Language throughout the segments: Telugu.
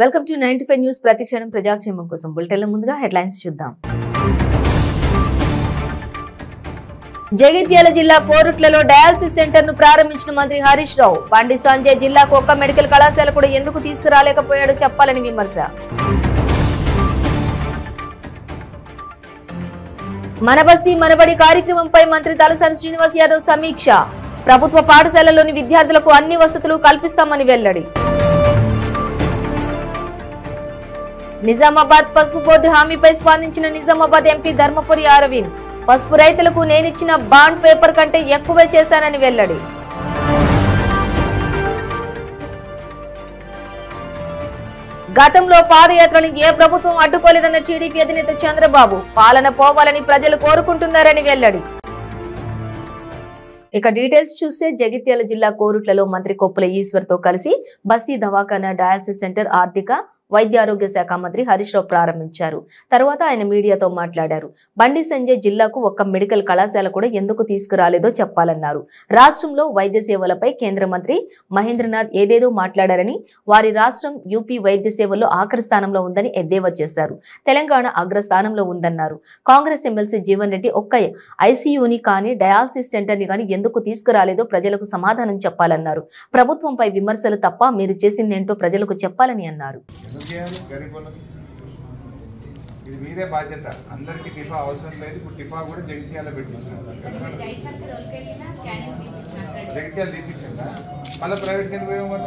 Welcome to ninety five news ప్రతిక్షణం ప్రజాక్షేమం కోసం బులెటిన్ల ముందుగా హెడ్లైన్స్ చూద్దాం జగిత్యాల జిల్లా కోరుట్లలో డయాలసిస్ సెంటర్ ను ప్రారంభించిన మంత్రి హరీష్ రావు బండి సంజయ్ జిల్లాకు ఒక్క మెడికల్ కళాశాల కూడా ఎందుకు తీసుకురాలేకపోయాడో చెప్పాలని విమర్శ మన బస్తీ మనబడి కార్యక్రమంపై మంత్రి తలసాని శ్రీనివాస్ యాదవ్ సమీక్ష ప్రభుత్వ పాఠశాలలోని విద్యార్థులకు అన్ని వసతులు కల్పిస్తామని వెల్లడి నిజామాబాద్ పసుపు బోర్డు హామీపై స్పందించిన నిజామాబాద్ ఎంపీ ధర్మపురి అరవింద్ పసుపు రైతులకు నేనిచ్చిన బాండ్ పేపర్ కంటే ఎక్కువే చేశానని వెల్లడి గతంలో పాదయాత్రను ఏ ప్రభుత్వం అడ్డుకోలేదన్న టీడీపీ అధినేత చంద్రబాబు పాలన పోవాలని ప్రజలు కోరుకుంటున్నారని వెల్లడి ఇక డీటెయిల్స్ చూస్తే జగిత్యాల జిల్లా కోరుట్లలో మంత్రి కొప్పుల ఈశ్వర్తో కలిసి బస్తీ దవాఖానా డయాలసిస్ సెంటర్ ఆర్థిక వైద్య ఆరోగ్య శాఖ మంత్రి హరీష్ రావు ప్రారంభించారు తర్వాత ఆయన మీడియాతో మాట్లాడారు బండి సంజయ్ జిల్లాకు ఒక్క మెడికల్ కళాశాల కూడా ఎందుకు తీసుకురాలేదో చెప్పాలన్నారు రాష్ట్రంలో వైద్య సేవలపై కేంద్ర మంత్రి మహేంద్రనాథ్ ఏదేదో మాట్లాడారని వారి రాష్ట్రం యూపీ వైద్య సేవల్లో ఆఖరి స్థానంలో ఉందని ఎద్దేవా చేశారు తెలంగాణ అగ్రస్థానంలో ఉందన్నారు కాంగ్రెస్ ఎమ్మెల్సీ జీవన్ రెడ్డి ఒక్క ఐసీయూని కానీ డయాలసిస్ సెంటర్ ని కానీ ఎందుకు తీసుకురాలేదో ప్రజలకు సమాధానం చెప్పాలన్నారు ప్రభుత్వంపై విమర్శలు తప్ప మీరు చేసిందేంటో ప్రజలకు చెప్పాలని అన్నారు ఎందుకు చేయాలి గరీబ్ వాళ్ళకి ఇది మీరే బాధ్యత అందరికీ టిఫా అవసరం లేదు ఇప్పుడు టిఫా కూడా జగిత్యాల పెట్టించినాం జైశాఖ దొరికెళ్ళినా స్కానింగ్ తీపించినట్టు జగిత్యాల తీపించిందా మళ్ళీ ప్రైవేట్ కింద పోయాం మనం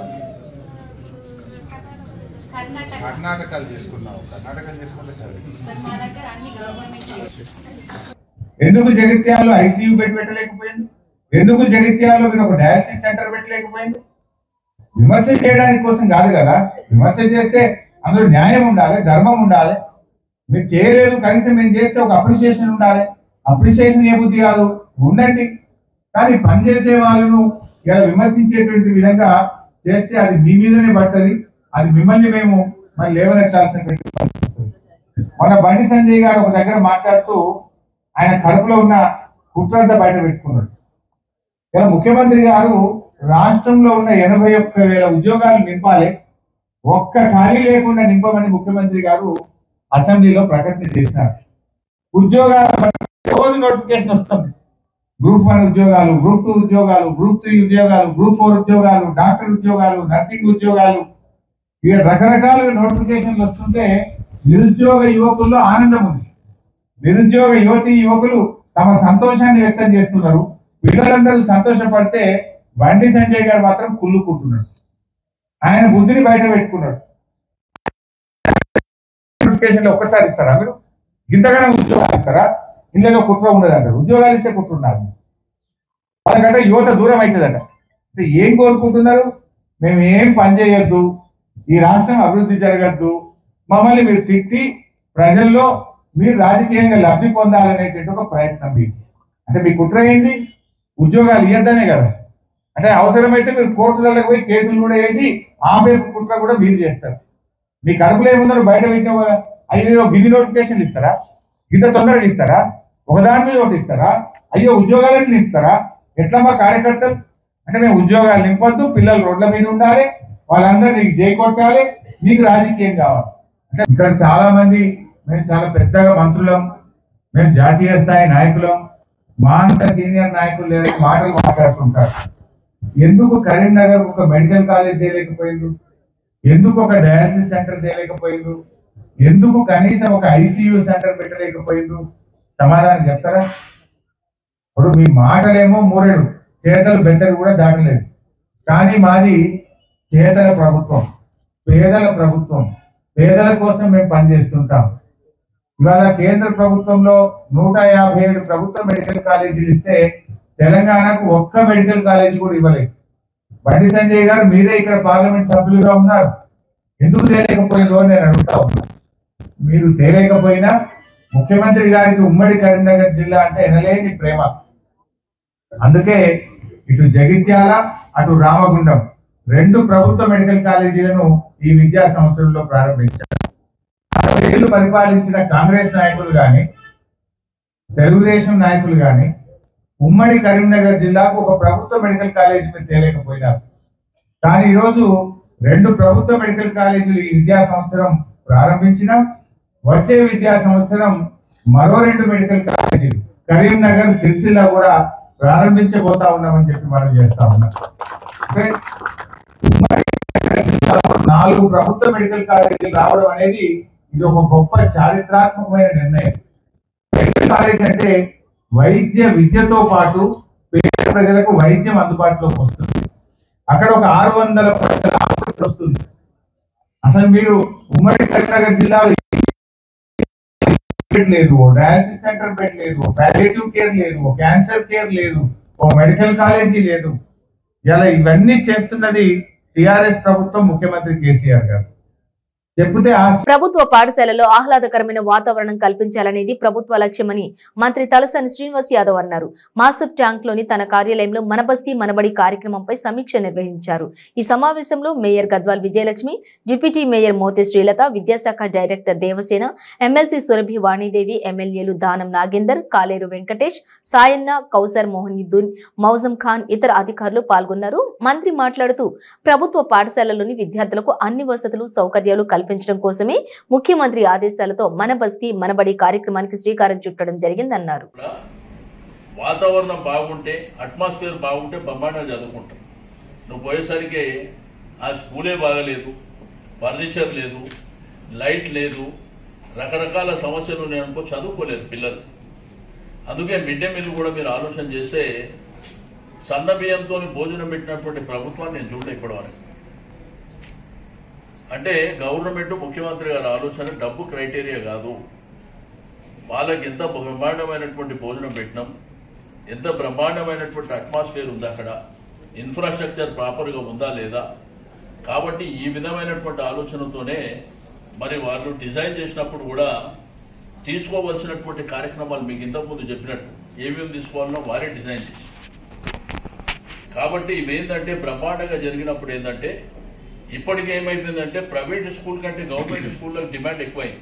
కర్ణాటక కర్ణాటకలు చేసుకున్నాం కర్ణాటకలు చేసుకుంటే సరే సార్ మా దగ్గర అన్ని గవర్నమెంట్ ఎందుకు జగిత్యాలలో ఐసీయూ బెడ్ పెట్టలేకపోయింది ఎందుకు జగిత్యాలలో మీరు ఒక డయాలసిస్ సెంటర్ పెట్టలేకపోయింది విమర్శ చేయడానికి కోసం కాదు కదా విమర్శ చేస్తే అందులో న్యాయం ఉండాలి ధర్మం ఉండాలి మీరు చేయలేదు కనీసం మేము చేస్తే ఒక అప్రిషియేషన్ ఉండాలి అప్రిషియేషన్ ఏ బుద్ధి కాదు ఉండండి కానీ పనిచేసే వాళ్ళను ఇలా విమర్శించేటువంటి విధంగా చేస్తే అది మీ మీదనే పడుతుంది అది మిమ్మల్ని మేము మరి లేవనెత్తాల్సినటువంటి పరిస్థితి వస్తుంది. మన బండి సంజయ్ గారు ఒక దగ్గర మాట్లాడుతూ ఆయన కడుపులో ఉన్న కుట్రంతా బయట పెట్టుకున్నాడు ఇలా ముఖ్యమంత్రి గారు రాష్ట్రంలో ఉన్న ఎనభై ఒక్క వేల ఉద్యోగాలు నింపాలి ఒక్క ఖాళీ లేకుండా నింపమని ముఖ్యమంత్రి గారు అసెంబ్లీలో ప్రకటన చేసినారు ఉద్యోగాలు రోజు నోటిఫికేషన్ వస్తుంది గ్రూప్ వన్ ఉద్యోగాలు గ్రూప్ టూ ఉద్యోగాలు గ్రూప్ త్రీ ఉద్యోగాలు గ్రూప్ ఫోర్ ఉద్యోగాలు డాక్టర్ ఉద్యోగాలు నర్సింగ్ ఉద్యోగాలు ఇక రకరకాలుగా నోటిఫికేషన్లు వస్తుంటే నిరుద్యోగ యువకుల్లో ఆనందం ఉంది నిరుద్యోగ యువతి యువకులు తమ సంతోషాన్ని వ్యక్తం చేస్తున్నారు పిల్లలందరూ సంతోషపడితే బండి సంజయ్ గారు మాత్రం కుళ్ళుకుంటున్నాడు ఆయన బుద్ధిని బయట పెట్టుకున్నాడు నోటిఫికేషన్లు ఒక్కసారి ఇస్తారా మీరు ఇంతగానే ఉద్యోగాలు ఇస్తారా ఇందులో కుట్ర ఉండదు అంటారు ఉద్యోగాలు ఇస్తే కుట్ర ఉన్నారు వాళ్ళకంటే యువత దూరం అవుతుందట అంటే ఏం కోరుకుంటున్నారు మేము ఏం పని చేయొద్దు ఈ రాష్ట్రం అభివృద్ధి జరగద్దు మమ్మల్ని మీరు తిట్టి ప్రజల్లో మీరు రాజకీయంగా లబ్ధి పొందాలనేటువంటి ఒక ప్రయత్నం మీకు అంటే మీ కుట్ర ఏంటి ఉద్యోగాలు ఇవ్వద్దనే కదా అంటే అవసరమైతే మీరు కోర్టులకు పోయి కేసులు కూడా వేసి ఆపే కుట్ర కూడా మీరు చేస్తారు మీ కడుపులో ఏముందో బయట పెట్టిన వా- అయ్యో గిది నోటిఫికేషన్లు ఇస్తారా ఇంత తొందరగా ఇస్తారా ఒకదాని మీద ఒకటి ఇస్తారా అయ్యో ఉద్యోగాలను నింపుతారా ఎట్లా మా కార్యకర్తలు అంటే మేము ఉద్యోగాలు నింపొద్దు పిల్లలు రోడ్ల మీద ఉండాలి వాళ్ళందరినీ జై కొట్టాలి మీకు రాజకీయం కావాలి అంటే ఇక్కడ చాలా మంది మేము చాలా పెద్దగా మంత్రులం మేము జాతీయ స్థాయి నాయకులం మా అంత సీనియర్ నాయకులు లేని మాటలు మాట్లాడుతుంటారు ఎందుకు కరీంనగర్ ఒక మెడికల్ కాలేజ్ తేలేకపోయిండు ఎందుకు ఒక డయాలసిస్ సెంటర్ తేలేకపోయిండు ఎందుకు కనీసం ఒక ఐసీయూ సెంటర్ పెట్టలేకపోయిండు సమాధానం చెప్తారా ఇప్పుడు మీ మాటలేమో మూరెడు చేతలు బెత్తలు కూడా దాటలేదు కానీ మాది చేతల ప్రభుత్వం పేదల ప్రభుత్వం పేదల కోసం మేము పనిచేస్తుంటాం ఇవాళ కేంద్ర ప్రభుత్వంలో నూట యాభై ఏడు ప్రభుత్వ మెడికల్ కాలేజీలు ఇస్తే తెలంగాణకు ఒక్క మెడికల్ కాలేజీ కూడా ఇవ్వలేదు బండి సంజయ్ గారు మీరే ఇక్కడ పార్లమెంట్ సభ్యులుగా ఉన్నారు ఎందుకు తేలేకపోయిందో అని నేను అడుగుతా ఉన్నా మీరు తేలేకపోయినా ముఖ్యమంత్రి గారికి ఉమ్మడి కరీంనగర్ జిల్లా అంటే ఎనలేని ప్రేమ అందుకే ఇటు జగిత్యాల అటు రామగుండం రెండు ప్రభుత్వ మెడికల్ కాలేజీలను ఈ విద్యా సంవత్సరంలో ప్రారంభించారు అరవై ఏళ్లు పరిపాలించిన కాంగ్రెస్ నాయకులు గాని తెలుగుదేశం నాయకులు గాని ఉమ్మడి కరీంనగర్ జిల్లాకు ఒక ప్రభుత్వ మెడికల్ కాలేజ్ మీరు తేలేకపోయినారు కానీ ఈరోజు రెండు ప్రభుత్వ మెడికల్ కాలేజీలు ఈ విద్యా సంవత్సరం ప్రారంభించినాం వచ్చే విద్యా సంవత్సరం మరో రెండు మెడికల్ కాలేజీలు కరీంనగర్ సిరిసిల్ల కూడా ప్రారంభించబోతా ఉన్నామని చెప్పి మనం చేస్తా ఉన్నాం అంటే ఉమ్మడి జిల్లాలో నాలుగు ప్రభుత్వ మెడికల్ కాలేజీలు రావడం అనేది ఇది ఒక గొప్ప చారిత్రాత్మకమైన నిర్ణయం మెడికల్ కాలేజ్ అంటే వైద్య విద్యతో పాటు పేద ప్రజలకు వైద్యం అందుబాటులోకి వస్తుంది అక్కడ ఒక ఆరు వందల పడకల ఆసుపత్రి వస్తుంది అసలు మీరు ఉమ్మడి కరీంనగర్ జిల్లాలో బెడ్ లేదు ఓ డయాలసిస్ సెంటర్ బెడ్ లేదు ఓ ప్యాలేటివ్ కేర్ లేదు ఓ క్యాన్సర్ కేర్ లేదు ఓ మెడికల్ కాలేజీ లేదు ఇలా ఇవన్నీ చేస్తున్నది టిఆర్ఎస్ ప్రభుత్వం ముఖ్యమంత్రి కేసీఆర్ గారు చెప్తే ఆ ప్రభుత్వ పాఠశాలలో ఆహ్లాదకరమైన వాతావరణం కల్పించాలనేది ప్రభుత్వ లక్ష్యమని మంత్రి తలసాని శ్రీనివాస్ యాదవ్ అన్నారు మాసబ్ ట్యాంక్ లోని తన కార్యాలయంలో మన బస్తీ మనబడి కార్యక్రమంపై సమీక్ష నిర్వహించారు ఈ సమావేశంలో mayor Gadwal Vijayalakshmi deputy mayor Mothe Srilatha విద్యాశాఖ డైరెక్టర్ దేవసేన ఎమ్మెల్సీ సురభి వాణిదేవి ఎమ్మెల్యేలు దానం నాగేందర్ కాలేరు వెంకటేష్ సాయన్న కౌసర్ మోహనిద్దున్ మౌజం ఖాన్ ఇతర అధికారులు పాల్గొన్నారు మంత్రి మాట్లాడుతూ ప్రభుత్వ పాఠశాలలోని విద్యార్థులకు అన్ని వసతులు సౌకర్యాలు కల్పించడం కోసమే ముఖ్యమంత్రి ఆదేశాలతో మన బస్తీ మనబడి కార్యక్రమానికి శ్రీకారం చుట్టడం జరిగిందన్నారు కూడా వాతావరణం బాగుంటే అట్మాస్ఫియర్ బాగుంటే బ్రహ్మాండంగా చదువుకుంటాం నువ్వు పోయేసరికి ఆ స్కూలే బాగలేదు ఫర్నిచర్ లేదు లైట్ లేదు రకరకాల సమస్యలు ఉన్నాయనుకో చదువుకోలేరు పిల్లలు అందుకే మిడ్ డే మీల్ కూడా మీరు ఆలోచన చేస్తే సన్న బియ్యంతో భోజనం పెట్టినటువంటి ప్రభుత్వాన్ని నేను చూడలే ఇప్పటివరకు అంటే గవర్నమెంట్ ముఖ్యమంత్రి గారి ఆలోచన డబ్బు క్రైటీరియా కాదు వాళ్ళకి ఎంత బ్రహ్మాండమైనటువంటి భోజనం పెట్టినాం ఎంత బ్రహ్మాండమైనటువంటి అట్మాస్ఫియర్ ఉంది అక్కడ ఇన్ఫ్రాస్ట్రక్చర్ ప్రాపర్గా ఉందా లేదా కాబట్టి ఈ విధమైనటువంటి ఆలోచనతోనే మరి వాళ్ళు డిజైన్ చేసినప్పుడు కూడా తీసుకోవలసినటువంటి కార్యక్రమాలు మీకు ఇంతకుముందు చెప్పినట్టు ఏమేమి తీసుకోవాలనో వారే డిజైన్ చేసి కాబట్టి ఇవేంటంటే బ్రహ్మాండంగా జరిగినప్పుడు ఏంటంటే ఇప్పటికి ఏమైపోయిందంటే ప్రైవేట్ స్కూల్ కంటే గవర్నమెంట్ స్కూళ్ళకి డిమాండ్ ఎక్కువైంది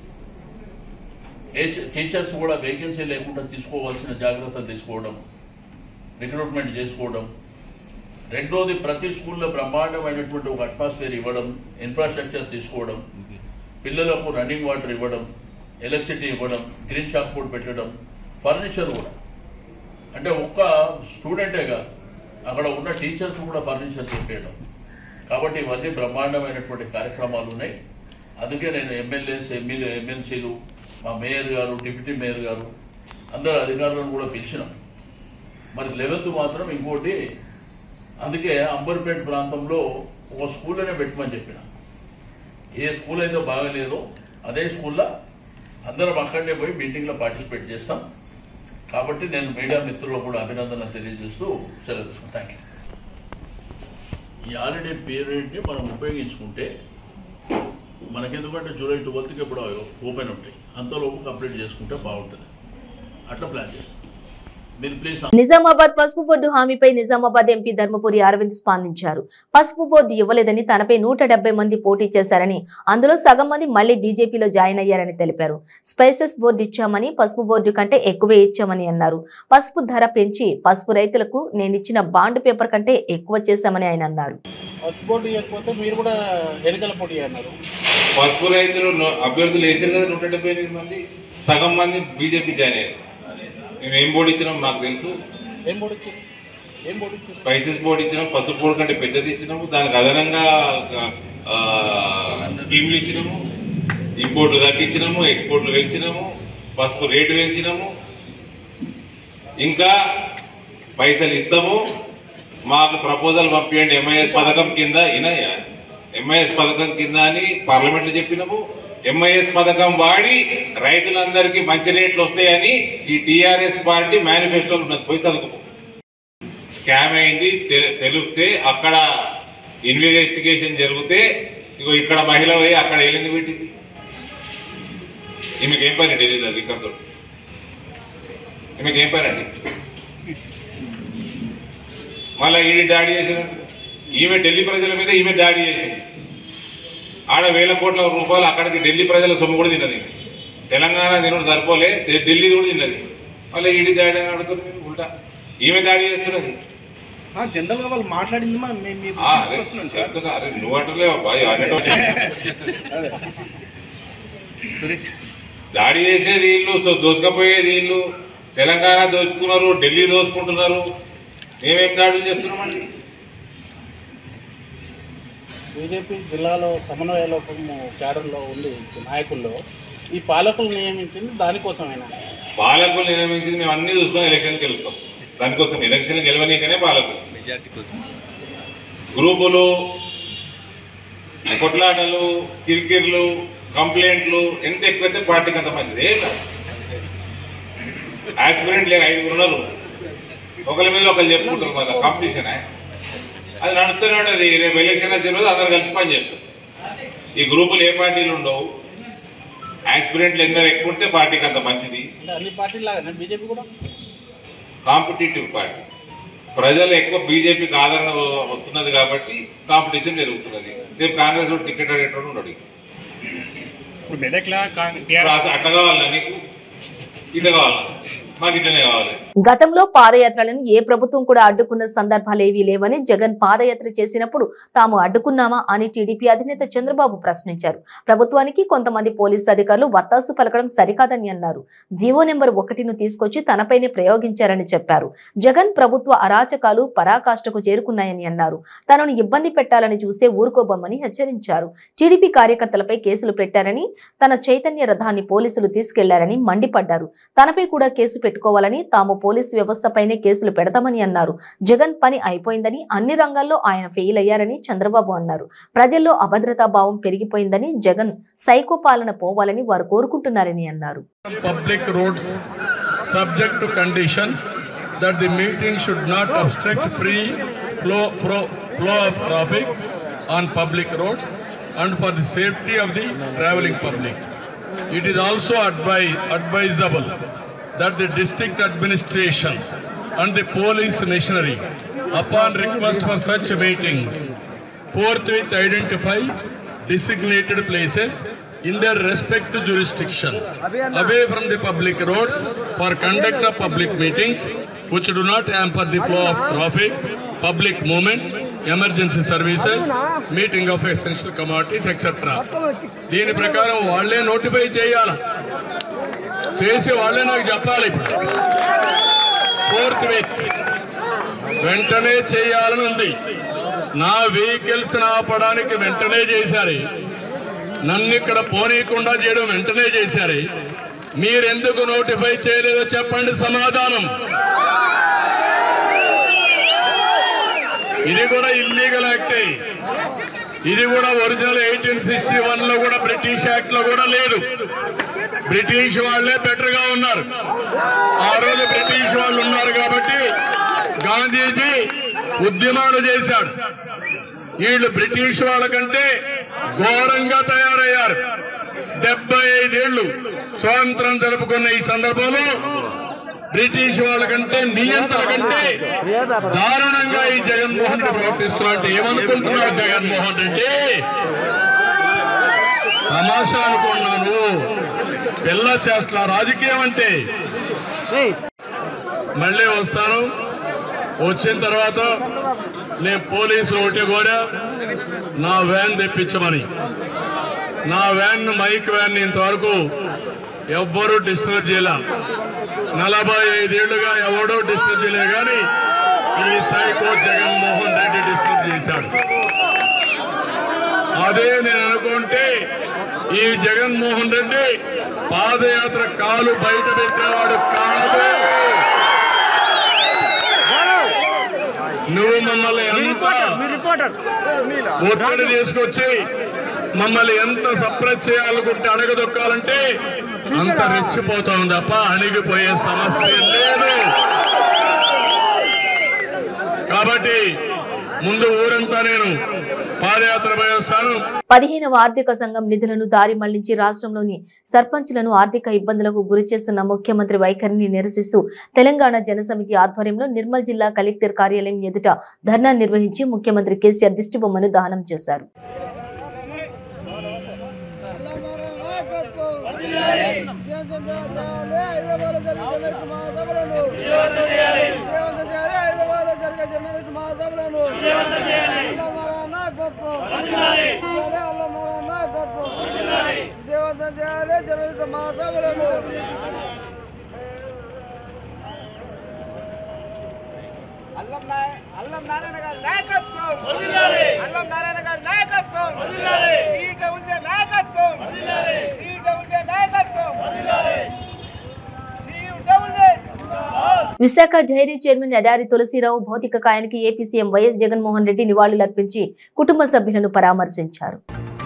ఏచ్- టీచర్స్ కూడా వేకెన్సీ లేకుండా తీసుకోవాల్సిన జాగ్రత్తలు తీసుకోవడం రిక్రూట్మెంట్ చేసుకోవడం రెండోది ప్రతి స్కూల్లో బ్రహ్మాండమైనటువంటి ఒక అట్మాస్ఫియర్ ఇవ్వడం ఇన్ఫ్రాస్ట్రక్చర్ తీసుకోవడం పిల్లలకు రన్నింగ్ వాటర్ ఇవ్వడం ఎలక్ట్రిసిటీ ఇవ్వడం గ్రీన్ షాక్ బోర్డ్ పెట్టడం ఫర్నిచర్ కూడా అంటే ఒక్క స్టూడెంటే కాదు అక్కడ ఉన్న టీచర్స్ కూడా ఫర్నిచర్ చెప్పేయడం కాబట్టి ఇవన్నీ బ్రహ్మాండమైనటువంటి కార్యక్రమాలు ఉన్నాయి అందుకే నేను ఎమ్మెల్యేస్ ఎమ్మెల్యే ఎమ్మెల్సీలు మా మేయర్ గారు డిప్యూటీ మేయర్ గారు అందరు అధికారులను కూడా పిలిచినాం మరి లెవెన్త్ మాత్రం ఇంకోటి అందుకే అంబర్పేట ప్రాంతంలో ఒక స్కూల్లోనే పెట్టమని చెప్పిన ఏ స్కూల్ అయితే బాగలేదో అదే స్కూల్లో అందరం అక్కడనే పోయి మీటింగ్లో పార్టిసిపేట్ చేస్తాం కాబట్టి నేను మీడియా మిత్రులకు కూడా అభినందనలు తెలియజేస్తూ సెలవు తీసుకుంటాను థ్యాంక్ యూ ఈ హాలిడే పీరియడ్ని మనం ఉపయోగించుకుంటే మనకెందుకంటే జూలై ట్వెల్త్కి ఇప్పుడు ఓపెన్ ఉంటాయి అంతలోపు కంప్లీట్ చేసుకుంటే బాగుంటుంది అట్లా ప్లాన్ చేస్తాం మీరు ప్లీజ్ నిజామాబాద్ పసుపు బోర్డు హామీపై నిజామాబాద్ ఎంపీ ధర్మపురి అరవింద్ స్పందించారు పసుపు బోర్డు ఇవ్వలేదని తనపై నూట డెబ్బై మంది పోటీ చేశారని అందులో సగం మంది మళ్లీ బీజేపీలో జాయిన్ అయ్యారని తెలిపారు స్పైసెస్ బోర్డు ఇచ్చామని పసుపు బోర్డు కంటే ఎక్కువే ఇచ్చామని అన్నారు పసుపు ధర పెంచి పసుపు రైతులకు నేనిచ్చిన బాండ్ పేపర్ కంటే ఎక్కువ చేశామని ఆయన అన్నారు ఫస్ట్ పోటీ ఇవ్వకపోతే మీరు కూడా ఎన్నికల పోటీ అన్నారు పసుపు రైతులు నో- అభ్యర్థులు వేసారు కదా నూట డెబ్బై ఎనిమిది మంది సగం మంది బీజేపీ జాయిన్ అయ్యారు మేము ఏం బోర్డు ఇచ్చినాం మాకు తెలుసు ఏం పోటీ ఇచ్చారు ఏం పోటీ ఇచ్చారు స్పైసెస్ బోర్డు ఇచ్చినాం పసుపు బోర్డు కంటే పెద్దది ఇచ్చినాము దానికి అదనంగా ఆ, స్కీమ్లు ఇచ్చినాము ఇంపోర్ట్లు తగ్గించినాము ఎక్స్పోర్ట్లు పెంచినాము పసుపు రేటు పెంచినాము ఇంకా పైసలు ఇస్తాము మాకు ప్రపోజల్ పంపించండి ఎంఐఎస్ పథకం కింద ఇనయ్యా ఎంఐఎస్ పథకం కింద అని పార్లమెంట్లో చెప్పినాము ఎంఐఎస్ పథకం వాడి రైతులందరికీ మంచి రేట్లు వస్తాయని ఈ టీఆర్ఎస్ పార్టీ మేనిఫెస్టోలో ఉన్నది పోయి చదువుకో స్కామ్ అయింది తె- తెలిస్తే అక్కడ ఇన్వెస్టిగేషన్ జరిగితే ఇగో ఇక్కడ మహిళ పోయి అక్కడ ఏలింది పెట్టింది ఈమెకి ఏం పని ఢిల్లీలో లిక్కర్తో ఈమెకి ఏం పని అండి మళ్ళీ ఈడి దాడి చేసిన ఈమె ఢిల్లీ ప్రజల మీద ఈమె దాడి చేసింది ఆడ వేల కోట్ల రూపాయలు అక్కడికి ఢిల్లీ ప్రజల సొమ్ము కూడా తిన్నది తెలంగాణ తినడు సరిపోలే ఢి- ఢిల్లీ కూడా తిన్నది మళ్ళీ ఈడి దాడి అని అడుగుతుంది మీరు ఉల్టా ఈమె దాడి చేస్తున్నది జనరల్ గా వాళ్ళు మాట్లాడింది మనం మేము మీరు ఆ, అరే, తీసుకొస్తున్నాం సార్ చెప్తున్నా, అరే నువ్వు అంటలేవు అబ్బాయి అనేటోటి. దాడి చేసేది వీళ్ళు సో దోసుకపోయేది వీళ్ళు తెలంగాణ దోచుకున్నారు ఢిల్లీ దోచుకుంటున్నారు మేమేం దాడులు చేస్తున్నామండి బీజేపీ జిల్లాలో సమన్వయ లోపం క్యాడర్లో ఉంది నాయకుల్లో ఈ పాలకులు నియమించింది దానికోసమేనా పాలకులు నియమించింది మేము అన్ని చూస్తాం ఎలక్షన్ గెలుస్తాం దానికోసం ఎలక్షన్ గెలవనీకనే పాలకులు గ్రూపులు కొట్లాటలు కిరికిర్లు కంప్లైంట్లు ఎంత ఎక్కువైతే పార్టీకి అంత మంచిది ఏం కాదు ఆస్పిరెంట్ లేక ఐదుగురు ఉన్నారు ఒకరి మీద ఒకరు చెప్పుకుంటారు మళ్ళీ కాంపిటీషన్ అది నడుస్తూనే ఉంటుంది రేపు ఎలక్షన్ వచ్చిన రోజు అందరు కలిసి పని చేస్తారు ఈ గ్రూపులు ఏ పార్టీలు ఉండవు ఆస్పిరెంట్లు ఎందరు ఎక్కువ ఉంటే పార్టీకి అంత మంచిది అంటే అన్ని పార్టీలు లాగానే బీజేపీ కూడా కాంపిటేటివ్ పార్టీ ప్రజలు ఎక్కువ బీజేపీకి ఆదరణ వస్తున్నది కాబట్టి కాంపిటీషన్ జరుగుతున్నది రేపు కాంగ్రెస్ లో టికెట్ అడిగేటోడు ఉండడు ఇప్పుడు మెదక్లా ఇప్పుడు అసలు అట్లా కావాలా నీకు ఇట్లా కావాలా మాకు ఇట్లనే కావాలి గతంలో పాదయాత్రలను ఏ ప్రభుత్వం కూడా అడ్డుకున్న సందర్భాలేవీ లేవని జగన్ పాదయాత్ర చేసినప్పుడు తాము అడ్డుకున్నామా అని టీడీపీ అధినేత చంద్రబాబు ప్రశ్నించారు ప్రభుత్వానికి కొంతమంది పోలీసు అధికారులు వత్తాసు పలకడం సరికాదని అన్నారు జీవో నెంబర్ ఒకటిను తీసుకొచ్చి తనపైనే ప్రయోగించారని చెప్పారు జగన్ ప్రభుత్వ అరాచకాలు పరాకాష్ఠకు చేరుకున్నాయని అన్నారు తనను ఇబ్బంది పెట్టాలని చూస్తే ఊరుకోబొమ్మని హెచ్చరించారు టీడీపీ కార్యకర్తలపై కేసులు పెట్టారని తన చైతన్య రథాన్ని పోలీసులు తీసుకెళ్లారని మండిపడ్డారు తనపై కూడా కేసు పెట్టుకోవాలని తాము పోలీసు వ్యవస్థపైనే కేసులు పెడతామని అన్నారు జగన్ పని అయిపోయిందని అన్ని రంగాల్లో ఆయన ఫెయిల్ అయ్యారని చంద్రబాబు అన్నారు ప్రజల్లో అభద్రతా భావం పెరిగిపోయిందని జగన్ సైకో పాలన పోవాలని వారు కోరుకుంటున్నారని అన్నారు public roads subject to condition that the meeting should not obstruct free flow, flow, flow of traffic on public roads and for the safety of the traveling public. It is also advi- advisable that the district administration and the police machinery, upon request for such meetings, forthwith identify designated places in their respective jurisdiction away from the public roads for conduct of public meetings which do not hamper the flow of traffic, public movement, emergency services, meeting of essential commodities, etc. దీని ప్రకారం వాళ్ళే నోటిఫై చేయాలి చేసి వాళ్ళే నాకు చెప్పాలి ఇప్పుడు ఫోర్త్ విత్ వెంటనే చేయాలని ఉంది నా వెహికల్స్ ఆపడానికి వెంటనే చేశారు నన్ను ఇక్కడ పోనీయకుండా చేయడం వెంటనే చేశారు మీరెందుకు నోటిఫై చేయలేదో చెప్పండి సమాధానం ఇది కూడా ఇల్లీగల్ యాక్టే ఇది కూడా ఒరిజినల్ ఎయిటీన్ సిక్స్టీ వన్ లో కూడా బ్రిటిష్ యాక్ట్ లో కూడా లేదు బ్రిటిష్ వాళ్ళే బెటర్ గా ఉన్నారు ఆ రోజు బ్రిటిష్ వాళ్ళు ఉన్నారు కాబట్టి గాంధీజీ ఉద్యమాలు చేశాడు వీళ్ళు బ్రిటిష్ వాళ్ళకంటే ఘోరంగా తయారయ్యారు డెబ్బై ఐదేళ్లు స్వాతంత్రం జరుపుకున్న ఈ సందర్భంలో బ్రిటిష్ వాళ్ళకంటే నియంత్రణ కంటే దారుణంగా ఈ జగన్మోహన్ రెడ్డి ప్రవర్తిస్తున్నట్టు ఏమనుకుంటున్నారు జగన్మోహన్ రెడ్డి తమాషా అనుకున్నాను పిల్ల చేస్తున్నా రాజకీయం అంటే మళ్ళీ వస్తాను వచ్చిన తర్వాత నేను పోలీసులు ఒకటి కూడా నా వ్యాన్ తెప్పించమని నా వ్యాన్ మైక్ వ్యాన్ ఇంతవరకు ఎవ్వరూ డిస్టర్బ్ చేయాల నలభై ఐదేళ్లుగా ఎవడో డిస్టర్బ్ చేయలేదు కానీ ఈ సైకో జగన్మోహన్ రెడ్డి డిస్టర్బ్ చేశాడు అదే నేను అనుకుంటే ఈ జగన్మోహన్ రెడ్డి పాదయాత్ర కాలు బయట పెట్టేవాడు కాదు నువ్వు మమ్మల్ని ఎంత ఒత్తిడి తీసుకొచ్చి మమ్మల్ని ఎంత సప్రెస్ చేయాలనుకుంటే అణగదొక్కాలంటే అంత రెచ్చిపోతాం తప్ప అణిగిపోయే సమస్య లేదు కాబట్టి ముందు ఊరంతా నేను పాదయాత్ర పోయేస్తాను పదిహేనవ ఆర్థిక సంఘం నిధులను దారి మళ్లించి రాష్ట్రంలోని సర్పంచ్లను ఆర్థిక ఇబ్బందులకు గురి చేస్తున్న ముఖ్యమంత్రి వైఖరిని నిరసిస్తూ తెలంగాణ జనసమితి ఆధ్వర్యంలో నిర్మల్ జిల్లా కలెక్టర్ కార్యాలయం ఎదుట ధర్నా నిర్వహించి ముఖ్యమంత్రి కేసీఆర్ దిష్టిబొమ్మను దహనం చేశారు హైదరాబాద్ జరిగే జర్నలిస్ట్ మహాసభలను అల్లమరా నాయకత్వం చేయాలి, అల్లమరా నాయకత్వం విజయవంతం చేయాలి జర్నలిస్ట్ మహాసభలను అల్లం నాయ అల్లం నారాయణ గారి నాయకత్వం అల్లం నారాయణ గారి నాయకత్వం ఈట ఉండే నాయకత్వం ఈట ఉండే నాయకత్వం ఈట ఉండే విశాఖ డైరీ చైర్మన్ ఎడారి తులసిరావు భౌతిక కాయానికి AP CM YS Jaganmohan Reddy నివాళులర్పించి కుటుంబ సభ్యులను పరామర్శించారు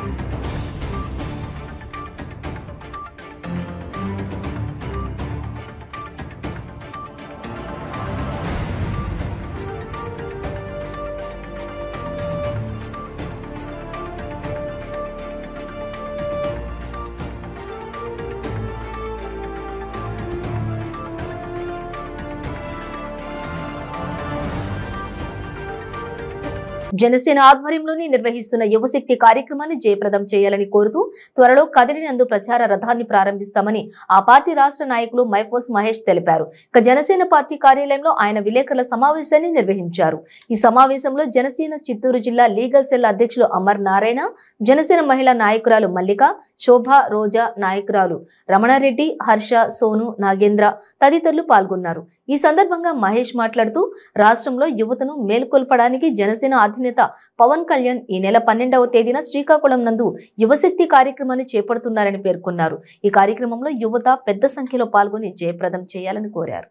జనసేన ఆధ్వర్యంలోని నిర్వహిస్తున్న యువశక్తి కార్యక్రమాన్ని జయప్రదం చేయాలని కోరుతూ త్వరలో కదిలినందు ప్రచార రథాన్ని ప్రారంభిస్తామని ఆ పార్టీ రాష్ట్ర నాయకులు మైఫోస్ మహేష్ తెలిపారు ఇక జనసేన పార్టీ కార్యాలయంలో ఆయన విలేకరుల సమావేశాన్ని నిర్వహించారు ఈ సమావేశంలో జనసేన చిత్తూరు జిల్లా లీగల్ సెల్ అధ్యక్షులు అమర్ నారాయణ జనసేన మహిళా నాయకురాలు మల్లిక శోభ రోజా నాయకురాలు రమణారెడ్డి హర్ష సోను నాగేంద్ర తదితరులు పాల్గొన్నారు ఈ సందర్భంగా మహేష్ మాట్లాడుతూ రాష్ట్రంలో యువతను మేల్కొల్పడానికి జనసేన అధినేత పవన్ కళ్యాణ్ ఈ నెల పన్నెండవ తేదీన శ్రీకాకుళం నందు యువశక్తి కార్యక్రమాన్ని చేపడుతున్నారని పేర్కొన్నారు ఈ కార్యక్రమంలో యువత పెద్ద సంఖ్యలో పాల్గొని జయప్రదం చేయాలని కోరారు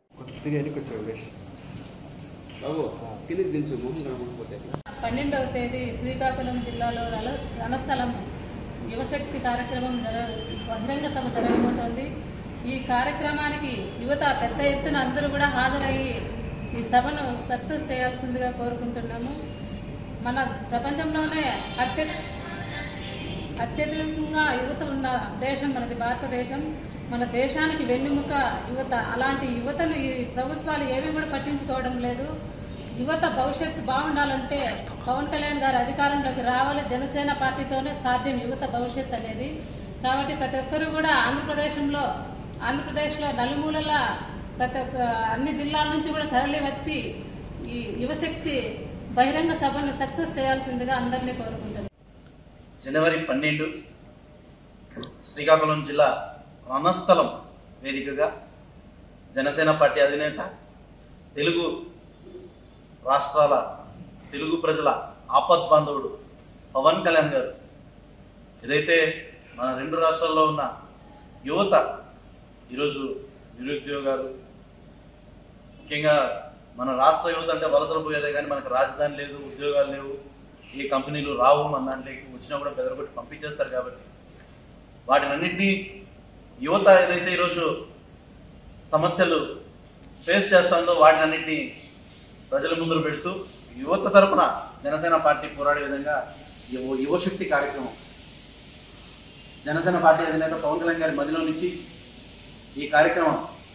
పన్నెండవ తేదీ శ్రీకాకుళం జిల్లాలో రల రణస్థలం యువశక్తి కార్యక్రమం జర బహిరంగ సభ జరగబోతోంది ఈ కార్యక్రమానికి యువత పెద్ద ఎత్తున అందరూ కూడా హాజరయ్యి ఈ సభను సక్సెస్ చేయాల్సిందిగా కోరుకుంటున్నాము మన ప్రపంచంలోనే అత్య అత్యధికంగా యువత ఉన్న దేశం మనది భారతదేశం మన దేశానికి వెన్నెముక యువత అలాంటి యువతను ఈ ప్రభుత్వాలు ఏమీ కూడా పట్టించుకోవడం లేదు యువత భవిష్యత్తు బాగుండాలంటే పవన్ కళ్యాణ్ గారు అధికారంలోకి రావాలి జనసేన పార్టీతోనే సాధ్యం యువత భవిష్యత్తు అనేది కాబట్టి ప్రతి ఒక్కరూ కూడా ఆంధ్రప్రదేశంలో ఆంధ్రప్రదేశ్లో నలుమూలల ప్రతి ఒక్క అన్ని జిల్లాల నుంచి కూడా తరలి వచ్చి ఈ యువశక్తి బహిరంగ సభను సక్సెస్ చేయాల్సిందిగా అందరినీ కోరుకుంటున్నాను జనవరి పన్నెండు శ్రీకాకుళం జిల్లా రణస్థలం వేదికగా జనసేన పార్టీ అధినేత తెలుగు రాష్ట్రాల తెలుగు ప్రజల ఆపద్ బాంధవుడు పవన్ కళ్యాణ్ గారు ఏదైతే మన రెండు రాష్ట్రాల్లో ఉన్న యువత ఈరోజు నిరుద్యోగాలు ముఖ్యంగా మన రాష్ట్ర యువత అంటే వలసలు పోయేదే కానీ మనకు రాజధాని లేదు ఉద్యోగాలు లేవు ఏ కంపెనీలు రావు మన దాంట్లోకి వచ్చినా కూడా బెదరగొట్టి పంపించేస్తారు కాబట్టి వాటినన్నింటినీ యువత ఏదైతే ఈరోజు సమస్యలు ఫేస్ చేస్తుందో వాటినన్నింటినీ ప్రజల ముందు పెడుతూ యువత తరపున జనసేన పార్టీ పోరాడే విధంగా యువ యువశక్తి కార్యక్రమం జనసేన పార్టీ అధినేత పవన్ కళ్యాణ్ గారి మదిలో నుంచి ఈ కార్యక్రమం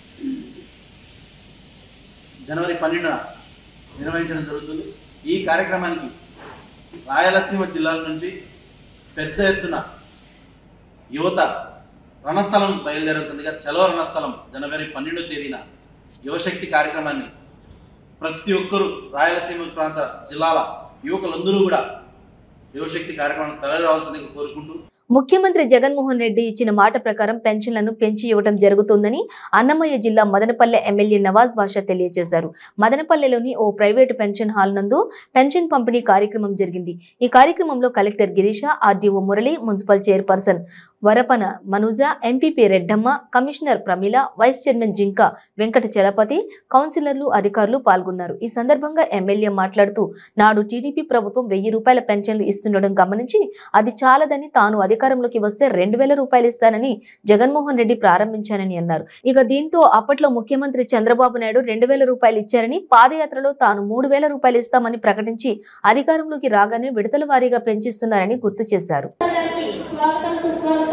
జనవరి పన్నెండున నిర్వహించడం జరుగుతుంది ఈ కార్యక్రమానికి రాయలసీమ జిల్లాల నుంచి పెద్ద ఎత్తున యువత రణస్థలం బయలుదేరాల్సిందిగా చలో రణస్థలం జనవరి పన్నెండో తేదీన యువశక్తి కార్యక్రమాన్ని ప్రతి ఒక్కరూ రాయలసీమ ప్రాంత జిల్లాల యువకులందరూ కూడా యువశక్తి కార్యక్రమం తరలి రావాల్సిందిగా కోరుకుంటూ ముఖ్యమంత్రి జగన్మోహన్ రెడ్డి ఇచ్చిన మాట ప్రకారం పెన్షన్లను పెంచి ఇవ్వడం జరుగుతుందని అన్నమయ్య జిల్లా మదనపల్లె ఎమ్మెల్యే నవాజ్ బాషా తెలియజేశారు మదనపల్లెలోని ఓ ప్రైవేటు పెన్షన్ హాల్ నందు పెన్షన్ పంపిణీ కార్యక్రమం జరిగింది ఈ కార్యక్రమంలో collector Girisha RDO Murali municipal chairperson వరపన Manuja MPP Reddamma commissioner Pramila vice chairman Jinka Venkata Chalapathi కౌన్సిలర్లు అధికారులు పాల్గొన్నారు ఈ సందర్భంగా ఎమ్మెల్యే మాట్లాడుతూ నాడు టీడీపీ ప్రభుత్వం వెయ్యి రూపాయల పెన్షన్లు ఇస్తుండడం గమనించి అది చాలదని తాను అధికారంలోకి వస్తే రెండు వేల రూపాయలు ఇస్తానని జగన్మోహన్ రెడ్డి ప్రారంభించానని అన్నారు ఇక దీంతో అప్పట్లో ముఖ్యమంత్రి చంద్రబాబు నాయుడు రెండు వేల రూపాయలు ఇచ్చారని పాదయాత్రలో తాను మూడు వేల రూపాయలు ఇస్తామని ప్రకటించి అధికారంలోకి రాగానే విడతల వారీగా పెంచిస్తున్నారని గుర్తు చేశారు స్వాగతం సుస్వాగతం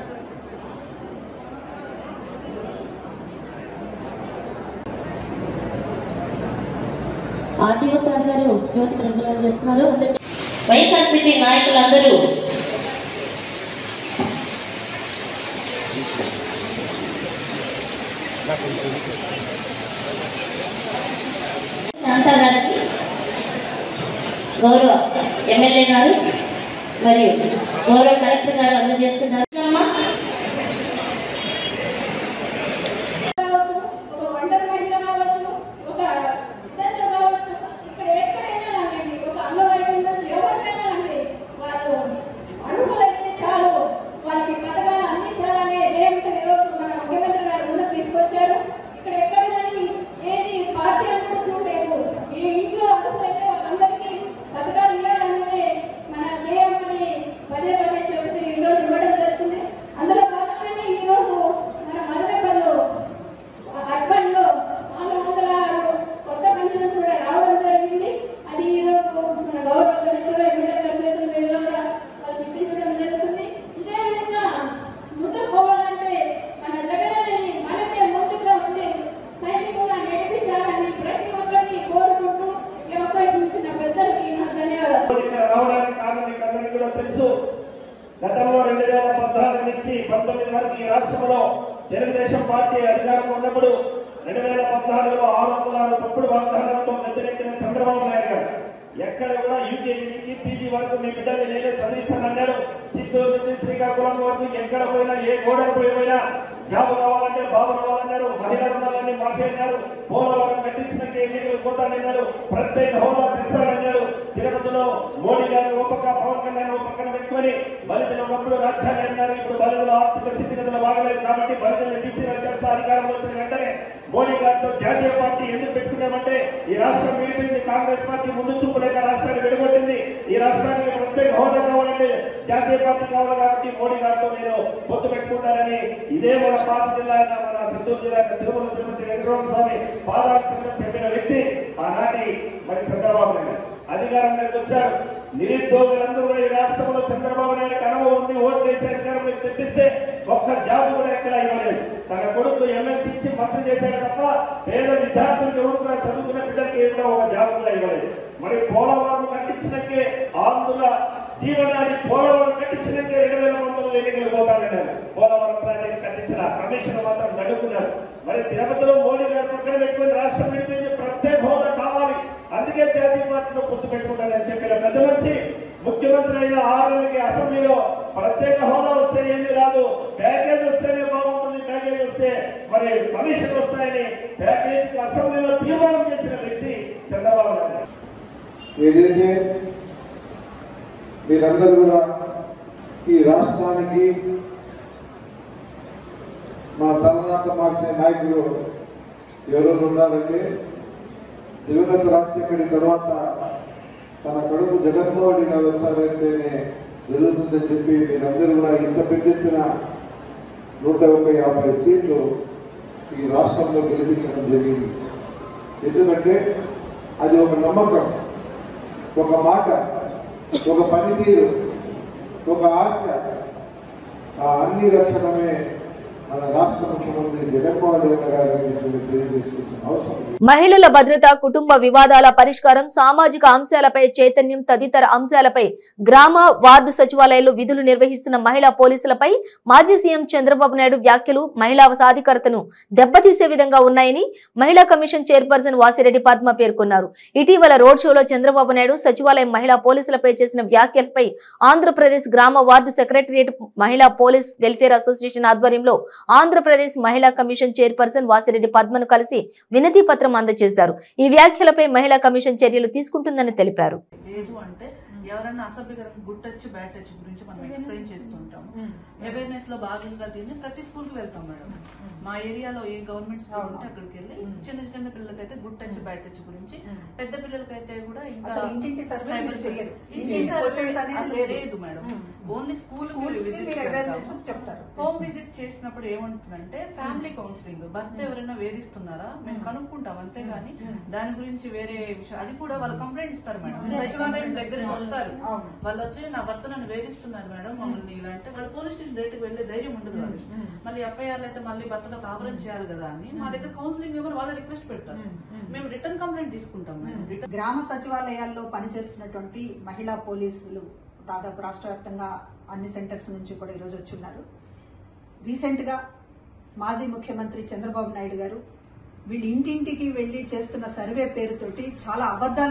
ఆర్టీఓ సార్ గారు జ్యోతి ప్రజ్వలన చేస్తున్నారు అందరికీ వైఎస్ఆర్సీపీ నాయకులందరూ శాంతా గారికి గౌరవ ఎమ్మెల్యే గారు మరియు గౌరవ కలెక్టర్ గారు అందజేస్తున్నారు అమ్మా. ఒక ఒంటరి మహిళ కావచ్చు ఒక ఇద్దరు కావచ్చు ఇక్కడ ఎక్కడైనా రాండి ఒక అంగవైకల్యం ఎవరికైనా రండి వాళ్ళు అర్హులైతే చాలు వాళ్ళకి పథకాలు అందించాలనే ధ్యేయంతో ఈరోజు మన ముఖ్యమంత్రి గారు ముందుకు తీసుకొచ్చారు ఇక్కడ ఎక్కడ కానీ ఏది పార్టీ అని కూడా చూడలేదు ఈ ఇంట్లో అర్హులైతే వాళ్ళందరికీ పథకాలు ఇవ్వాలన్నదే మన ధ్యేయం అని పదే పదే చెబుతూ ఈ రోజు ఇవ్వడం జరుగుతుంది అందులో భాగంగానే ఈ రోజు మన మదనపల్లిలో అర్బన్ లో నాలుగు వందల ఆరు కొత్త పెన్షన్స్ కూడా రావడం జరిగింది అది ఈ రోజు మన గౌరవ కలెక్టర్ ఎమ్మెల్యే గారి చేతుల మీదుగా కూడా వాళ్ళకి ఇప్పించడం జరుగుతుంది ఇదే విధంగా ముందుకు పోవాలంటే మన జగనన్నని మనమే ముందుగా ఉండి సైనికుగా నడిపించాలని ప్రతి ఒక్కరిని కోరుకుంటూ ఈ అవకాశం ఇచ్చిన పెద్దలకి నా ధన్యవాదాలు ఇక్కడ రావడానికి కారణం మీకు అందరికీ కూడా తెలుసు గతంలో రెండు వేల పద్నాలుగు నుంచి పంతొమ్మిది వరకు ఈ రాష్ట్రంలో తెలుగుదేశం పార్టీ అధికారంలో ఉన్నప్పుడు రెండు వేల పద్నాలుగులో ఆరు వందల ఆరు తప్పుడు వాగ్దానాలతో గద్దెనెక్కిన చంద్రబాబు నాయుడు గారు ఎక్కడ కూడా యూకేజీ నుంచి పీజీ వరకు మీ బిడ్డల్ని నేనే చదివిస్తానన్నారు చిత్తూరు నుంచి శ్రీకాకుళం వరకు ఎక్కడ పోయినా ఏ గోడకు పోయినా జాబ్ కావాలంటే బాబు కావాలన్నారు మహిళా రుణాలన్నీ మాఫీ అన్నారు పోలవరం కట్టించినాక ఎన్నికలు పోతానన్నారు ప్రత్యేక హోదా తెస్తానన్నారు తిరుపతిలో మోడీ గారు ఒక పక్క పవన్ కళ్యాణ్ ఒక పక్కన పెట్టుకొని బలితలు ఒకప్పుడు రాజ్యాన్ని అన్నారు ఇప్పుడు బలితల ఆర్థిక స్థితిగతులు బాగలేదు కాబట్టి బలితలు బీసీలో చేస్తా అధికారంలో వచ్చిన వెంటనే మోడీ గారితో జాతీయ పార్టీ ఎందుకు పెట్టుకున్నామంటే ఈ రాష్ట్రం విడిపోయింది కాంగ్రెస్ పార్టీ ముందు చూపు లేక రాష్ట్రాన్ని విడగొట్టింది ఈ రాష్ట్రానికి ప్రత్యేక హోదా కావాలంటే జాతీయ పార్టీ కావాలి కాబట్టి మోడీ గారితో నేను పొత్తు పెట్టుకుంటానని ఇదే మన పాత జిల్లా అయిన మన చిత్తూరు జిల్లా అయిన తిరుమల తిరుపతి వెంకటరమణ స్వామి పాదాల కింద చెప్పిన వ్యక్తి ఆనాటి మరి చంద్రబాబు నాయుడు అధికారంలోకి వచ్చారు నిరుద్యోగులందరూ కూడా ఈ రాష్ట్రంలో చంద్రబాబు నాయుడు అనుభవం ఉంది ఓట్లు వేసి అధికారంలోకి తెప్పిస్తే ఒక్క జాబ్ కూడా ఎక్కడ ఇవ్వలేదు తన కొడుకు ఎమ్మెల్సీ ఇచ్చి మంత్రి చేశాడు తప్ప పేద విద్యార్థులకు ఎవరు కూడా చదువుకున్న బిడ్డలకి ఏ కూడా ఒక జాబ్ కూడా ఇవ్వలేదు మరి పోలవరం కట్టించినకే ఆంధ్రుల జీవనాన్ని పోలవరం కట్టించినకే రెండు వేల పంతొమ్మిది ఎన్నికలు పోతాడన్నారు పోలవరం ప్రాజెక్ట్ కట్టించిన కమిషన్ మాత్రం గడుపుకున్నారు మరి తిరుపతిలో మోడీ గారు పక్కన పెట్టుకుని రాష్ట్రం విడిపోయింది ప్రత్యేక హోదా కావాలి అందుకే జాతీయ పార్టీతో పొత్తు పెట్టుకుంటానని చెప్పిన పెద్ద మనిషి ముఖ్యమంత్రి అయిన ఆరుకి అసెంబ్లీలో ప్రత్యేక హోదా వస్తే ఏమీ రాదు ప్యాకేజ్ వస్తేనే బాగుంటుంది ప్యాకేజ్ వస్తే మరి కమిషన్ వస్తాయని ప్యాకేజ్ అసెంబ్లీలో తీర్మానం చేసిన వ్యక్తి చంద్రబాబు నాయుడు ఏదైతే మీరందరూ కూడా ఈ రాష్ట్రానికి మా తలనాత మార్చిన నాయకులు ఎవరు ఉండాలంటే దివంగత రాజశేఖరి తర్వాత తన కొడుకు జగన్మోహన్ రెడ్డి గారు వస్తారంటేనే జరుగుతుందని చెప్పి మీరందరూ కూడా ఇంత పెద్ద ఎత్తున నూట ముప్పై యాభై సీట్లు ఈ రాష్ట్రంలో గెలిపించడం జరిగింది ఎందుకంటే అది ఒక నమ్మకం ఒక మాట ఒక పనితీరు ఒక ఆశ ఆ అన్ని లక్షణమే మన రాష్ట్ర ముఖ్యమంత్రి జగన్మోహన్ రెడ్డి గారిని తెలియజేసుకుంటున్న అవసరం ఉంది. మహిళల భద్రత కుటుంబ వివాదాల పరిష్కారం సామాజిక అంశాలపై చైతన్యం తదితర అంశాలపై గ్రామ వార్డు సచివాలయాల్లో విధులు నిర్వహిస్తున్న మహిళా పోలీసులపై మాజీ సీఎం చంద్రబాబు నాయుడు వ్యాఖ్యలు మహిళా సాధికారతను దెబ్బతీసే విధంగా ఉన్నాయని మహిళా కమిషన్ చైర్పర్సన్ వాసిరెడ్డి పద్మ పేర్కొన్నారు ఇటీవల రోడ్ షోలో చంద్రబాబు నాయుడు సచివాలయం మహిళా పోలీసులపై చేసిన వ్యాఖ్యలపై ఆంధ్రప్రదేశ్ గ్రామ వార్డు సెక్రటరియట్ మహిళా పోలీస్ వెల్ఫేర్ అసోసియేషన్ ఆధ్వర్యంలో ఆంధ్రప్రదేశ్ మహిళా కమిషన్ చైర్పర్సన్ వాసిరెడ్డి పద్మను కలిసి వినతి పత్రం అందజేశారు ఈ వ్యాఖ్యలపై మహిళా కమిషన్ చర్యలు తీసుకుంటుందని తెలిపారు లేదు అంటే ఎవరైనా అసభ్యకరం గుడ్ టచ్ బ్యాడ్ టచ్ గురించి మనం ఎక్స్ప్లెయిన్ చేస్తుంటాం అవేర్నెస్ లో భాగంగా దీన్ని ప్రతి స్కూల్ కి వెళ్తాం మేడం మా ఏరియాలో ఏ గవర్నమెంట్ స్కూల్ ఉంటే అక్కడికి వెళ్ళి చిన్న చిన్న పిల్లలకైతే గుడ్ టచ్ బ్యాడ్ టచ్ గురించి పెద్ద పిల్లలకైతే కూడా ఇంకా అసలు ఇంటింటి సర్వే cyber మీరు చెయ్యరు. ఇంటింటి ఇంటింటి సర్వే process అనేది అసలు లేదు. లేదు మేడం ఓన్లీ స్కూల్ Schools కి మీరు awareness చెప్తారు. హోమ్ విజిట్ చేసినప్పుడు ఏముంటుందంటే ఫ్యామిలీ కౌన్సిలింగ్ భర్త ఎవరైనా వేధిస్తున్నారా మేము కనుక్కుంటాం అంతేగాని దాని గురించి వేరే విషయం అది కూడా వాళ్ళు కంప్లైంట్ ఇస్తారు మేడం సచివాలయం దగ్గరికి వస్తారు వాళ్ళు వచ్చి నా భర్త నన్ను వేధిస్తున్నారు మేడం మమ్మల్ని ఇలా అంటే వాళ్ళు పోలీస్ స్టేషన్ డైరెక్ట్ వెళ్లే ధైర్యం ఉండదు వాళ్ళు మళ్ళీ ఎఫ్ఐఆర్ అయితే మళ్ళీ భర్తతో కాపురం చేయాలి కదా అని మా దగ్గర కౌన్సిలింగ్ ఇవ్వరు వాళ్ళు రిక్వెస్ట్ పెడతారు మేము రిటర్న్ కంప్లైంట్ తీసుకుంటాం మేడం రిటర్న్ గ్రామ సచివాలయాల్లో పనిచేస్తున్నటువంటి మహిళా పోలీసులు దాదాపు రాష్ట్ర వ్యాప్తంగా అన్ని సెంటర్స్ నుంచి కూడా ఈరోజు వచ్చి ఉన్నారు రీసెంట్గా మాజీ ముఖ్యమంత్రి చంద్రబాబు నాయుడు గారు వీళ్ళు ఇంటింటికి వెళ్ళి చేస్తున్న సర్వే పేరుతోటి చాలా అబద్ధాలు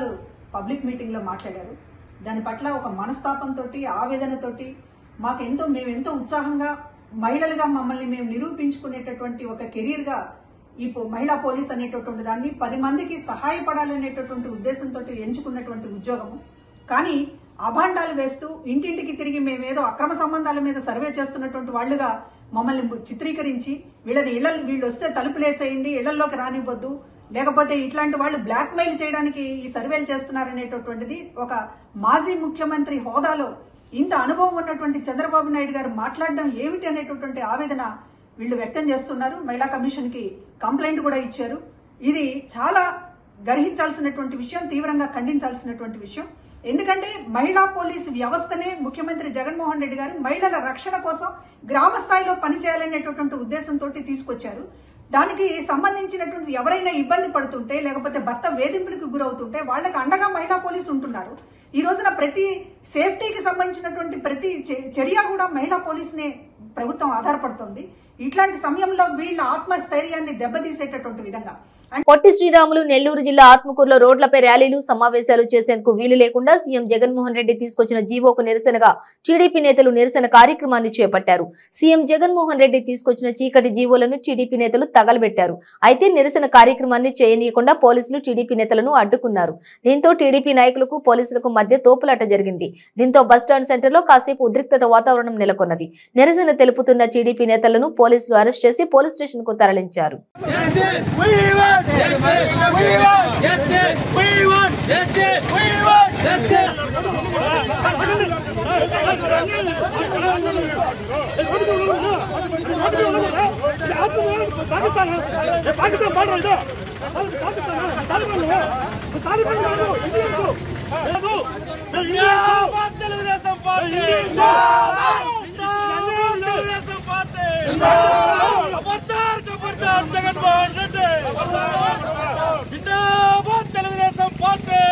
పబ్లిక్ మీటింగ్లో మాట్లాడారు దాని పట్ల ఒక మనస్తాపంతో ఆవేదనతోటి మాకు ఎంతో మేము ఎంతో ఉత్సాహంగా మహిళలుగా మమ్మల్ని మేము నిరూపించుకునేటటువంటి ఒక కెరీర్గా ఈ పో- మహిళా పోలీస్ అనేటటువంటి దాన్ని పది మందికి సహాయపడాలనేటటువంటి ఉద్దేశంతో ఎంచుకున్నటువంటి ఉద్యోగము కానీ అభాండాలు వేస్తూ ఇంటింటికి తిరిగి మేమేదో అక్రమ సంబంధాల మీద సర్వే చేస్తున్నటువంటి వాళ్ళుగా మమ్మల్ని ము- చిత్రీకరించి వీళ్ళని ఇళ్ళ వీళ్ళు వస్తే తలుపులేసేయండి ఇళ్లలోకి రానివ్వద్దు లేకపోతే ఇట్లాంటి వాళ్ళు బ్లాక్ మెయిల్ చేయడానికి ఈ సర్వేలు చేస్తున్నారనేటటువంటిది ఒక మాజీ ముఖ్యమంత్రి హోదాలో ఇంత అనుభవం ఉన్నటువంటి చంద్రబాబు నాయుడు గారు మాట్లాడడం ఏమిటి అనేటటువంటి ఆవేదన వీళ్ళు వ్యక్తం చేస్తున్నారు మహిళా కమిషన్ కి కంప్లైంట్ కూడా ఇచ్చారు ఇది చాలా గర్హించాల్సినటువంటి విషయం తీవ్రంగా ఖండించాల్సినటువంటి విషయం ఎందుకంటే మహిళా పోలీస్ వ్యవస్థనే ముఖ్యమంత్రి జగన్మోహన్ రెడ్డి గారు మహిళల రక్షణ కోసం గ్రామ స్థాయిలో పనిచేయాలనేటటువంటి ఉద్దేశంతో తీసుకొచ్చారు దానికి సంబంధించినటువంటి ఎవరైనా ఇబ్బంది పడుతుంటే లేకపోతే భర్త వేధింపులకు గురవుతుంటే వాళ్ళకి అండగా మహిళా పోలీసు ఉంటున్నారు ఈ రోజున ప్రతి సేఫ్టీకి సంబంధించినటువంటి ప్రతి చే- చర్య కూడా మహిళా పోలీసునే ప్రభుత్వం ఆధారపడుతుంది ఇట్లాంటి సమయంలో వీళ్ళ ఆత్మస్థైర్యాన్ని దెబ్బతీసేటటువంటి విధంగా పొట్టి శ్రీరాములు నెల్లూరు జిల్లా ఆత్మకూరులో రోడ్లపై ర్యాలీలు సమావేశాలు చేసేందుకు వీలు లేకుండా సీఎం జగన్మోహన్ రెడ్డి తీసుకొచ్చిన జీవోకు నిరసనగా టీడీపీ నేతలు నిరసన కార్యక్రమాన్ని చేపట్టారు సీఎం జగన్మోహన్ రెడ్డి తీసుకొచ్చిన చీకటి జీవోలను టీడీపీ నేతలు తగలబెట్టారు అయితే నిరసన కార్యక్రమాన్ని చేయనీయకుండా పోలీసులు టీడీపీ నేతలను అడ్డుకున్నారు దీంతో టీడీపీ నాయకులకు పోలీసులకు మధ్య తోపులాట జరిగింది దీంతో బస్టాండ్ సెంటర్ లో కాసేపు ఉద్రిక్తత వాతావరణం నెలకొన్నది నిరసన తెలుపుతున్న టీడీపీ నేతలను పోలీసులు అరెస్ట్ చేసి పోలీస్ స్టేషన్ కు తరలించారు పాకిస్తాన్ బార్డర్ ఇదో పాకిస్తాన్ తాలిబాన్ కాదు ఇండియన్స్ జిందాబాద్ తెలుగుదేశం పార్టీ జిందాబాద్ తెలుగుదేశం పార్టీ ఖబర్దార్ ఖబర్దార్ జగన్మోహన్ రెడ్డి జిందాబాద్ Telugu Desam party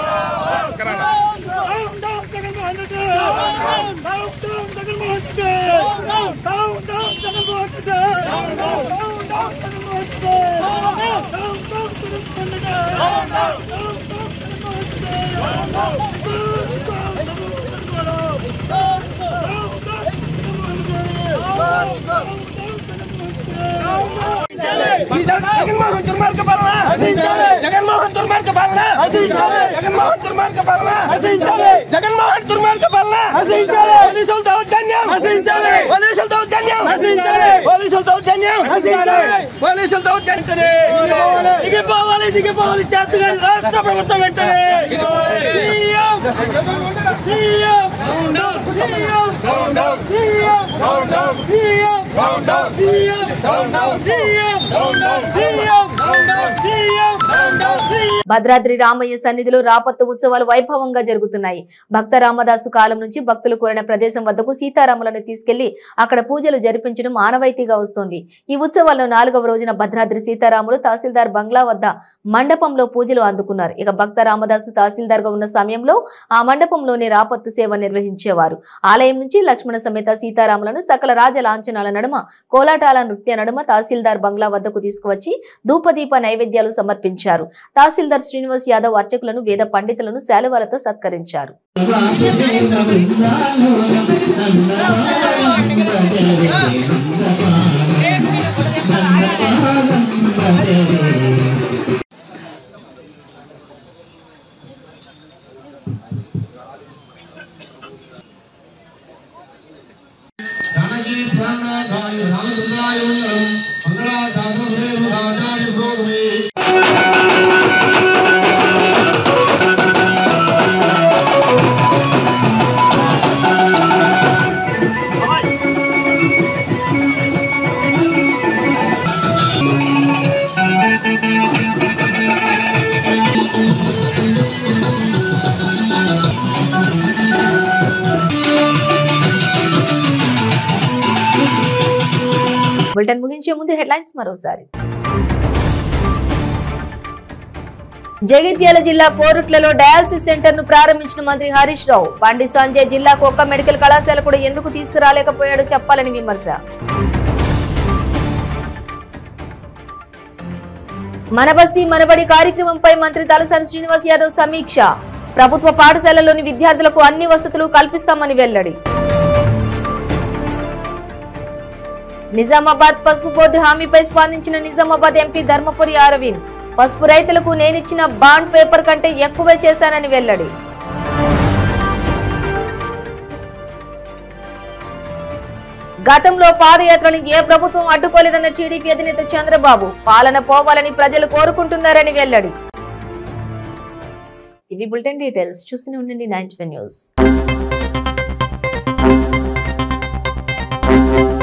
down down Jaganmohan Reddy down down Jaganmohan Reddy down down Jaganmohan Reddy down down Jaganmohan Reddy down down Jaganmohan Reddy down down Jaganmohan దుర్మార్గ పాలన జగన్మోహన్ దుర్మార్గ పాలన జగన్మోహన్ దుర్మార్గ పాలన జగన్మోహన్ దుర్మార్గ పాలన పోలీసుల దౌర్జన్యం పోలీసుల దౌర్జన్యం పోలీసుల దౌర్జన్యం పోలీసుల దౌర్జన్యం దిగిపోవాలి దిగిపోవాలి చేతగాని రాష్ట్ర ప్రభుత్వం వెంటనే CM CM CM CM CM Bhadradri Ramayya సన్నిధిలో రాపత్తు ఉత్సవాలు వైభవంగా జరుగుతున్నాయి భక్త రామదాసు కాలం నుంచి భక్తులు కోరిన ప్రదేశం వద్దకు సీతారాములను తీసుకెళ్లి అక్కడ పూజలు జరిపించడం ఆనవాయితీగా వస్తోంది ఈ ఉత్సవాల్లో నాలుగవ రోజున భద్రాద్రి సీతారాములు తహసీల్దార్ బంగ్లా వద్ద మండపంలో పూజలు అందుకున్నారు ఇక భక్త రామదాసు తహసీల్దార్ గా ఉన్న సమయంలో ఆ మండపంలోనే రాపత్తు సేవ నిర్వహించేవారు ఆలయం నుంచి లక్ష్మణ సమేత సీతారాములను సకల రాజ లాంఛనాల నడుమ కోలాటాల నృత్య నడుమ తహసీల్దార్ బంగ్లా వద్దకు తీసుకువచ్చి ధూపదీప నైవేద్యాలు సమర్పించారు తహసీల్దార్ శ్రీనివాస్ యాదవ్ అర్చకులను వేద పండితులను శాలువాలతో సత్కరించారు బులెటిన్ ముగించే ముందు హెడ్లైన్స్ మరోసారి జగిత్యాల జిల్లా కోరుట్లలో డయాలసిస్ సెంటర్ ను ప్రారంభించిన మంత్రి హరీష్ రావు బండి సంజయ్ జిల్లాకు ఒక్క మెడికల్ కళాశాల కూడా ఎందుకు తీసుకురాలేకపోయాడో చెప్పాలని విమర్శ మన బస్తీ మనబడి కార్యక్రమంపై మంత్రి తలసాని శ్రీనివాస్ యాదవ్ సమీక్ష ప్రభుత్వ పాఠశాలలోని విద్యార్థులకు అన్ని వసతులు కల్పిస్తామని వెల్లడి నిజామాబాద్ పసుపు బోర్డు హామీపై స్పందించిన నిజామాబాద్ ఎంపీ ధర్మపురి అరవింద్ పసుపు రైతులకు నేనిచ్చిన బాండ్ పేపర్ కంటే ఎక్కువే చేశానని వెల్లడి గతంలో పాదయాత్రను ఏ ప్రభుత్వం అడ్డుకోలేదన్న టీడీపీ అధినేత చంద్రబాబు పాలన పోవాలని ప్రజలు కోరుకుంటున్నారని వెల్లడి ఇవి బులెటిన్ డీటెయిల్స్ చూస్తూనే ఉండండి నైన్టీ న్యూస్